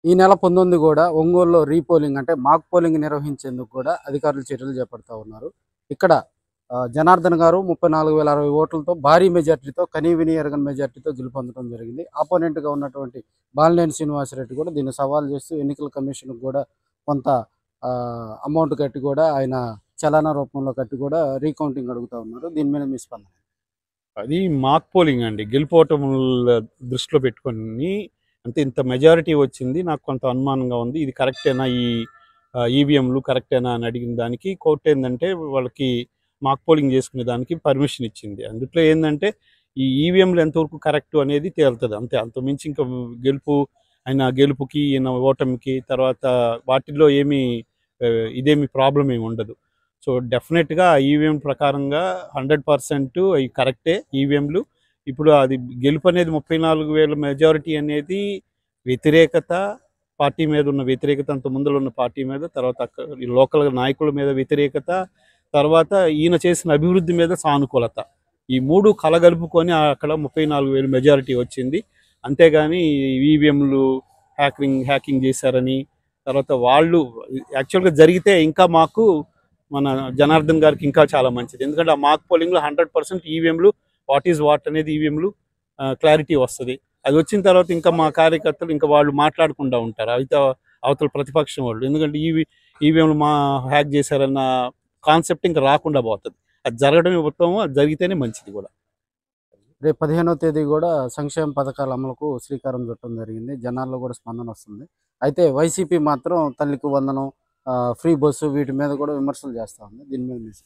ఈ నెల పంతొమ్మిది కూడా ఒంగోలులో రీపోలింగ్ అంటే మాక్ పోలింగ్ నిర్వహించేందుకు కూడా అధికారులు చర్యలు చేపడతా ఉన్నారు ఇక్కడ ఆ, జనార్దన్ గారు ముప్పై నాలుగు వేల అరవై ఓట్లతో భారీ మెజార్టీతో కనీవిని ఎరగని మెజార్టీతో గెలుపొందడం జరిగింది Opponent గా ఉన్నటువంటి బాలినేని శ్రీనివాసరెడ్డి కూడా దీన్ని సవాల్ చేస్తూ ఎన్నికల కమిషన్కి కూడా కొంత అమౌంట్ కట్టి కూడా ఆయన చలానా రూపంలో కట్టి కూడా రీకౌంటింగ్ అడుగుతా ఉన్నారు దీని మీద మీ స్పందన అది మాక్ పోలింగ్ అండి గెలుపోవటముల దృష్టిలో పెట్టుకొని అంటే ఇంత మెజారిటీ వచ్చింది నాకు కొంత అనుమానంగా ఉంది ఇది కరెక్టేనా ఈ ఈవీఎంలు కరెక్టేనా అని అడిగిన దానికి కోర్టు ఏంటంటే వాళ్ళకి మాక్ పోలింగ్ చేసుకునే దానికి పర్మిషన్ ఇచ్చింది అందుట్లో ఏంటంటే ఈ ఈవీఎంలు ఎంతవరకు కరెక్ట్ అనేది తేలుతుంది అంతే అంతమించి ఇంకా గెలుపు ఆయన గెలుపుకి ఈయన ఓటమికి తర్వాత వాటిల్లో ఏమీ ఆ, ఇదేమి ప్రాబ్లం ఏమి ఉండదు సో డెఫినెట్గా ఈవీఎం ప్రకారంగా హండ్రెడ్ పర్సెంట్ అవి కరెక్టే ఈవీఎంలు ఇప్పుడు అది గెలుపు అనేది ముప్పై నాలుగు వేల మెజారిటీ అనేది వ్యతిరేకత పార్టీ మీద ఉన్న వ్యతిరేకత అంత ముందర ఉన్న పార్టీ మీద తర్వాత అక్క- ఈ లోకల్ నాయకుల మీద వ్యతిరేకత తర్వాత ఈయన చేసిన అభివృద్ధి మీద సానుకూలత ఈ మూడు కలగలుపుకొని అక్కడ ముప్పై నాలుగు వేలు మెజారిటీ వచ్చింది అంతేగాని ఈవీఎంలు హ్యాకింగ్ హ్యాకింగ్ చేశారని తర్వాత వాళ్ళు యాక్చువల్గా జరిగితే ఇంకా మాకు మన జనార్దన్ గారికి ఇంకా చాలా మంచిది ఎందుకంటే ఆ మాక్ పోలింగ్లో హండ్రెడ్ పర్సెంట్ ఈవీఎంలు వాట్ ఈజ్ వాట్ అనేది ఈవీఎంలు క్లారిటీ వస్తుంది అది వచ్చిన తర్వాత ఇంకా మా కార్యకర్తలు ఇంకా వాళ్ళు మాట్లాడకుండా ఉంటారు అయితే అవతల ప్రతిపక్షం వాళ్ళు ఎందుకంటే ఈవీ ఈవీఎంలు మా హ్యాక్ చేశారన్న కాన్సెప్ట్ ఇంకా రాకుండా పోతుంది అది జరగడమే ఉత్తమం అది జరిగితేనే మంచిది కూడా రేపు పదిహేనవ తేదీ కూడా సంక్షేమ పథకాల అమలుకు శ్రీకారం చుట్టడం జరిగింది జనాల్లో కూడా స్పందన వస్తుంది అయితే వైసీపీ మాత్రం తల్లికి వందనం ఆ, ఫ్రీ బస్సు వీటి మీద కూడా విమర్శలు చేస్తా ఉంది దీని మీద మీ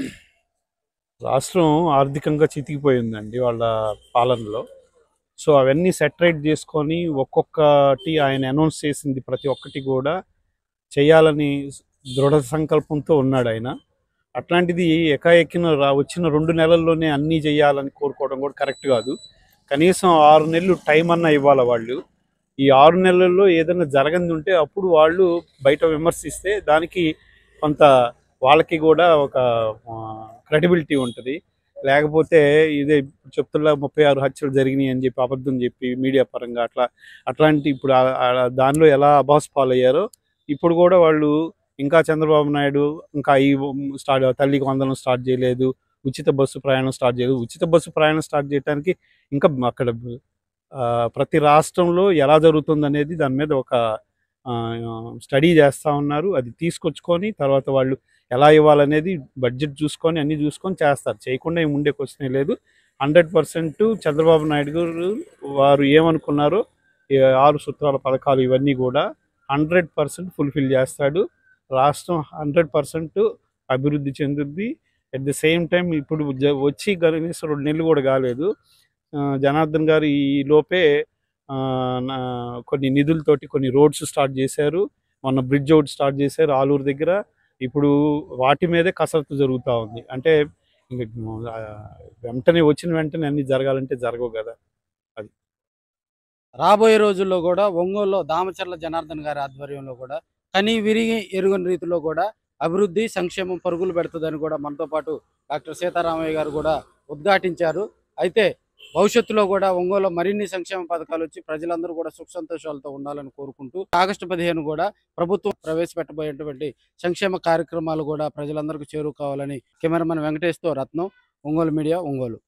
రాష్ట్రం ఆర్థికంగా చితికిపోయిందండి వాళ్ళ పాలనలో సో అవన్నీ సెటరేట్ చేసుకొని ఒక్కొక్కటి ఆయన అనౌన్స్ చేసింది ప్రతి ఒక్కటి కూడా చేయాలని దృఢ సంకల్పంతో ఉన్నాడు ఆయన అట్లాంటిది ఎకాఎక్కిన రా వచ్చిన రెండు నెలల్లోనే అన్నీ చేయాలని కోరుకోవడం కూడా కరెక్ట్ కాదు కనీసం ఆరు నెలలు టైం అన్నా ఇవ్వాలి వాళ్ళు ఈ ఆరు నెలల్లో ఏదైనా జరగంది ఉంటే అప్పుడు వాళ్ళు బయట విమర్శిస్తే దానికి కొంత వాళ్ళకి కూడా ఒక క్రెడిబిలిటీ ఉంటుంది లేకపోతే ఇదే చెప్తున్నా ముప్పై ఆరు హత్యలు జరిగినాయి అని చెప్పి అబద్ధం చెప్పి మీడియా పరంగా అట్లా అట్లాంటి ఇప్పుడు ఆ- ఆ దానిలో ఎలా అబాస్ పాలయ్యారో ఇప్పుడు కూడా వాళ్ళు ఇంకా చంద్రబాబు నాయుడు ఇంకా ఈ స్టార్ట్ తల్లికి వందనం స్టార్ట్ చేయలేదు ఉచిత బస్సు ప్రయాణం స్టార్ట్ చేయలేదు ఉచిత బస్సు ప్రయాణం స్టార్ట్ చేయడానికి ఇంకా అక్కడ ఆ, ప్రతి రాష్ట్రంలో ఎలా జరుగుతుంది అనేది దాని మీద ఒక స్టడీ చేస్తూ ఉన్నారు అది తీసుకొచ్చుకొని తర్వాత వాళ్ళు ఎలా ఇవ్వాలనేది బడ్జెట్ చూసుకొని అన్ని చూసుకొని చేస్తారు చేయకుండా ఏమి ఉండే క్వశ్చనే లేదు హండ్రెడ్ పర్సెంట్ చంద్రబాబు నాయుడు గారు వారు ఏమనుకున్నారో ఈ ఆరు సూత్రాల పథకాలు ఇవన్నీ కూడా హండ్రెడ్ పర్సెంట్ ఫుల్ఫిల్ చేస్తాడు రాష్ట్రం హండ్రెడ్ పర్సెంట్ అభివృద్ధి చెందుద్ది అట్ ది సేమ్ టైం ఇప్పుడు జ- వచ్చి కనీసం రెండు నెలలు కూడా కాలేదు ఆ, జనార్దన్ గారు ఈ లోపే ఆ, నా- కొన్ని నిధులతోటి కొన్ని రోడ్స్ స్టార్ట్ చేశారు మొన్న బ్రిడ్జ్ ఒకటి స్టార్ట్ చేశారు ఆలూరు దగ్గర ఇప్పుడు వాటి మీదే కసరత్తు జరుగుతూ ఉంది అంటే ఇంక ఆ, వెంటనే వచ్చిన వెంటనే అన్ని జరగాలంటే జరగవు కదా రాబోయే రోజుల్లో కూడా ఒంగోలులో దామచర్ల జనార్దన్ గారి ఆధ్వర్యంలో కూడా కని విరిగి ఎరుగని రీతిలో కూడా అభివృద్ధి సంక్షేమం పరుగులు పెడుతుందని కూడా మనతో పాటు డాక్టర్ సీతారామయ్య గారు కూడా ఉద్ఘాటించారు అయితే భవిష్యత్తులో కూడా ఒంగోలులో మరిన్ని సంక్షేమ పథకాలు వచ్చి ప్రజలందరూ కూడా సుఖ సంతోషాలతో ఉండాలని కోరుకుంటూ ఆగస్టు పదిహేను కూడా ప్రభుత్వం ప్రవేశపెట్టబోయేటువంటి సంక్షేమ కార్యక్రమాలు కూడా ప్రజలందరికీ చేరుకోవాలని కెమెరామెన్ వెంకటేష్తో రత్నం ఒంగోలు మీడియా ఒంగోలు